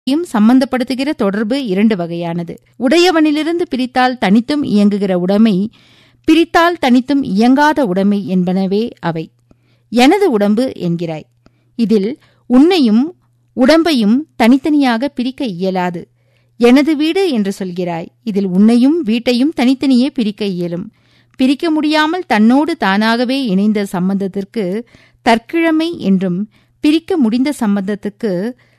யும் சம்பந்தப்படுத்துகிற தொடர்பு இரண்டு வகையானது உடையவனிலிருந்து பிரித்தால் தனித்தும் இயங்குகிற உடைமை பிரித்தால் தனித்தும் இயங்காத உடைமை என்பனவே அவை எனது உடம்பு என்கிறாய் இதில் உன்னையும் உடம்பையும் தனித்தனியாக பிரிக்க இயலாது எனது வீடு என்று சொல்கிறாய் இதில் உன்னையும் வீட்டையும் தனித்தனியே பிரிக்க இயலும் பிரிக்க முடியாமல் தன்னோடு தானாகவே இணைந்த சம்பந்தத்திற்கு தற்கிழமை என்றும் பிரிக்க முடிந்த சம்பந்தத்துக்கு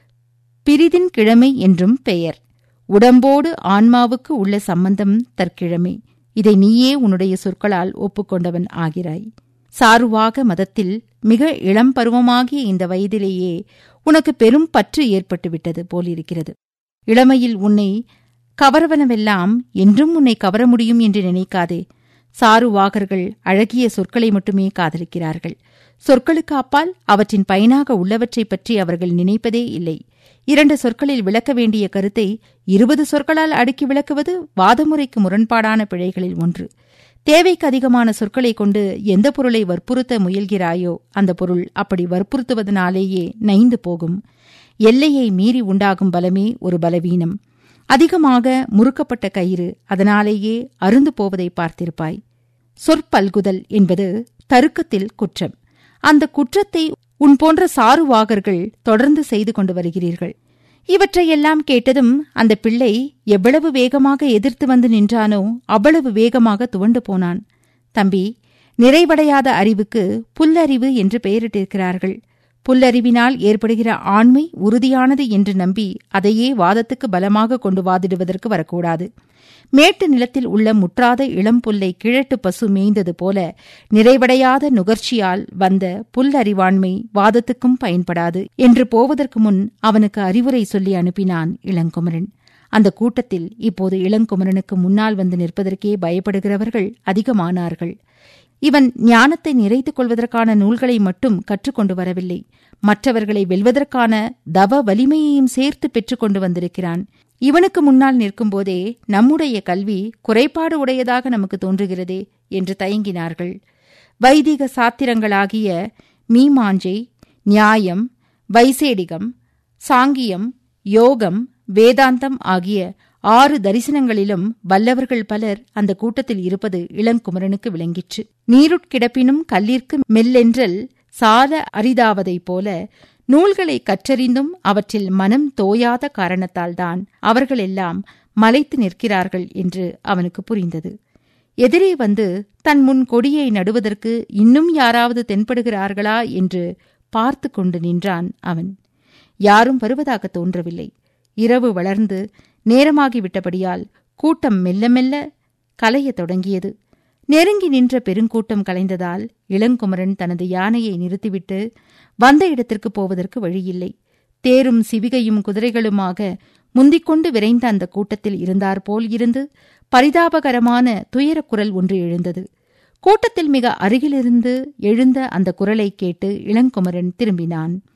பிரிதின் கிழமை என்றும் பெயர் உடம்போடு ஆன்மாவுக்கு உள்ள சம்பந்தம் தற்கிழமை இதை நீயே உன்னுடைய சொற்களால் ஒப்புக்கொண்டவன் ஆகிறாய் சாருவாக மதத்தில் மிக இளம் பருவமாகிய இந்த வயதிலேயே உனக்கு பெரும் பற்று ஏற்பட்டுவிட்டது போலிருக்கிறது இளமையில் உன்னை கவரவனவெல்லாம் என்றும் உன்னை கவர முடியும் என்று நினைக்காதே சாருவாகர்கள் அழகிய சொற்களை மட்டுமே காதலிக்கிறார்கள் சொற்களுக்கு அப்பால் அவற்றின் பயனாக உள்ளவற்றைப் பற்றி அவர்கள் நினைப்பதே இல்லை இரண்டு சொற்களில் விளக்க வேண்டிய கருத்தை இருபது சொற்களால் அடுக்கி விளக்குவது வாதமுறைக்கு முரண்பாடான பிழைகளில் ஒன்று தேவைக்கு அதிகமான சொற்களைக் கொண்டு எந்த பொருளை வற்புறுத்த முயல்கிறாயோ அந்த பொருள் அப்படி வற்புறுத்துவதனாலேயே நைந்து போகும் எல்லையை மீறி உண்டாகும் பலமே ஒரு பலவீனம் அதிகமாக முறுக்கப்பட்ட கயிறு அதனாலேயே அருந்து போவதை பார்த்திருப்பாய் சொற்பல்குதல் என்பது தருக்கத்தில் குற்றம் அந்த குற்றத்தை உன் போன்ற சாருவாகர்கள் தொடர்ந்து செய்து கொண்டு வருகிறீர்கள் இவற்றையெல்லாம் கேட்டதும் அந்த பிள்ளை எவ்வளவு வேகமாக எதிர்த்து வந்து நின்றானோ அவ்வளவு வேகமாக துவண்டு போனான் தம்பி நிறைவடையாத அறிவுக்கு புல்லறிவு என்று பெயரிட்டிருக்கிறார்கள் புல்லறிவினால் ஏற்படுகிற ஆண்மை உறுதியானது என்று நம்பி அதையே வாதத்துக்கு பலமாக கொண்டு வாதிடுவதற்கு வரக்கூடாது மேட்டு நிலத்தில் உள்ள முற்றாத இளம் புல்லை கிழட்டு பசு மேய்ந்தது போல நிறைவடையாத நுகர்ச்சியால் வந்த புல்லறிவாண்மை வாதத்துக்கும் பயன்படாது என்று போவதற்கு முன் அவனுக்கு அறிவுரை சொல்லி அனுப்பினான் இளங்குமரன் அந்த கூட்டத்தில் இப்போது இளங்குமரனுக்கு முன்னால் வந்து நிற்பதற்கே பயப்படுகிறவர்கள் அதிகமானார்கள் இவன் ஞானத்தை நிறைத்துக் கொள்வதற்கான நூல்களை மட்டும் கற்றுக்கொண்டு வரவில்லை மற்றவர்களை வெல்வதற்கான தவ வலிமையையும் சேர்த்து பெற்றுக்கொண்டு வந்திருக்கிறான் இவனுக்கு முன்னால் நிற்கும்போதே நம்முடைய கல்வி குறைபாடு உடையதாக நமக்கு தோன்றுகிறதே என்று தயங்கினார்கள் வைதிக சாத்திரங்களாகிய மீமாஞ்சை நியாயம் வைசேடிகம் சாங்கியம் யோகம் வேதாந்தம் ஆகிய ஆறு தரிசனங்களிலும் வல்லவர்கள் பலர் அந்த கூட்டத்தில் இருப்பது இளங்குமரனுக்கு விளங்கிற்று நீருட்கிடப்பினும் கல்லிற்கு மெல்லென்றல் சால அரிதாவதைப் போல நூல்களை கற்றறிந்தும் அவற்றில் மனம் தோயாத காரணத்தால்தான் அவர்களெல்லாம் மலைத்து நிற்கிறார்கள் என்று அவனுக்கு புரிந்தது எதிரே வந்து தன் முன் கொடியை நடுவதற்கு இன்னும் யாராவது தென்படுகிறார்களா என்று பார்த்து கொண்டு நின்றான் அவன் யாரும் வருவதாக தோன்றவில்லை இரவு வளர்ந்து நேரமாகிவிட்டபடியால் கூட்டம் மெல்ல மெல்ல கலையத் தொடங்கியது நெருங்கி நின்ற பெருங்கூட்டம் கலைந்ததால் இளங்குமரன் தனது யானையை நிறுத்திவிட்டு வந்த இடத்திற்கு போவதற்கு வழியில்லை தேரும் சிவிகையும் குதிரைகளுமாக முந்திக்கொண்டு விரைந்த அந்த கூட்டத்தில் இருந்தாற்போல் இருந்து பரிதாபகரமான துயரக் குரல் ஒன்று எழுந்தது கூட்டத்தில் மிக அருகிலிருந்து எழுந்த அந்த குரலை கேட்டு இளங்குமரன் திரும்பினான்